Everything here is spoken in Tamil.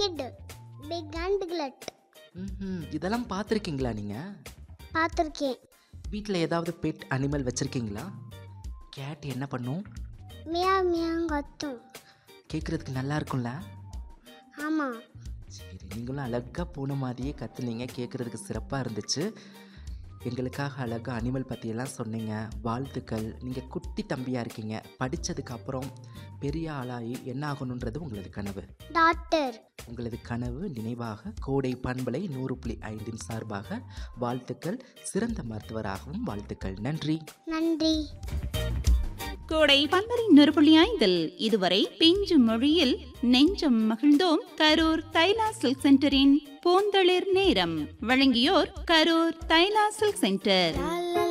கிட் பிக் அண்ட் கிளட் ம் இதெல்லாம் பார்த்துருக்கீங்களா நீங்கள் பார்த்துருக்கேன் வீட்டில் ஏதாவது பெட் அனிமல் வச்சுருக்கீங்களா கேட் என்ன பண்ணும் மியா மியாங் கத்தும் கேட்குறதுக்கு நல்லா இருக்கும்ல ஆமாம் சரி நீங்களும் அழகாக போன மாதிரியே கத்துனீங்க கேட்குறதுக்கு சிறப்பாக இருந்துச்சு எங்களுக்காக அழகாக அனிமல் பற்றியெல்லாம் சொன்னீங்க வாழ்த்துக்கள் நீங்கள் குட்டி தம்பியாக இருக்கீங்க படித்ததுக்கு அப்புறம் பெரிய ஆளாகி என்ன ஆகணுன்றது உங்களது கனவு டாக்டர் உங்களது கனவு நினைவாக கோடை பண்பலை நூறு புள்ளி ஐந்தின் சார்பாக வாழ்த்துக்கள் சிறந்த மருத்துவராகவும் வாழ்த்துக்கள் நன்றி நன்றி கோடை பந்தரை நொறுபுள்ளி ஐந்தில் இதுவரை பிஞ்சு மொழியில் நெஞ்சம் மகிழ்ந்தோம் கரூர் தைலா சில்க் சென்டரின் பூந்தளிர் நேரம் வழங்கியோர் கரூர் தைலா சில்க் சென்டர் லா, லா,